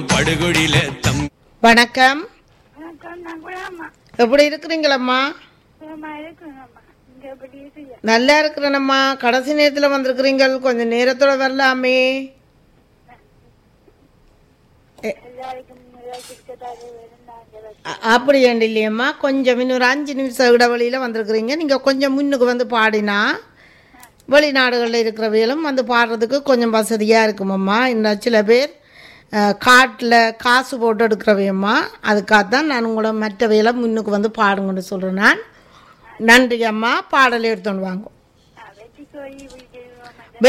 படுகுழில தம் வணக்கம் வணக்கம் நான் குலாமா எப்படி இருக்கிறீங்களம்மா குலாமா இருக்குங்கம்மா இங்க எப்படி இருக்கீங்க நல்லா இருக்கிறேனம்மா கடைசி நேரத்தில் வந்திருக்கிறீங்க கொஞ்சம் நேரத்தோட வரலாமே எல்லாருக்கும் கிட்டத்தட்ட இருந்தாங்க அ- அப்படி ஏண்டு இல்லையம்மா கொஞ்சம் இன்னொரு அஞ்சு நிமிஷம் இடைவெளியில் வந்திருக்கிறீங்க நீங்கள் கொஞ்சம் முன்னுக்கு வந்து பாடினா வெளிநாடுகளில் இருக்கிறவைகளும் வந்து பாடுறதுக்கு கொஞ்சம் வசதியாக இருக்குமம்மா இன்னும் சில பேர் காட்டில் காசு போட்டு எடுக்கிறவையம்மா அதுக்காக தான் நான் உங்களை மற்றவையெல்லாம் முன்னுக்கு வந்து பாடுங்கன்னு சொல்கிறேன் நான் நன்றி அம்மா பாடல் எடுத்துன்னு வாங்க வெற்றி கோழி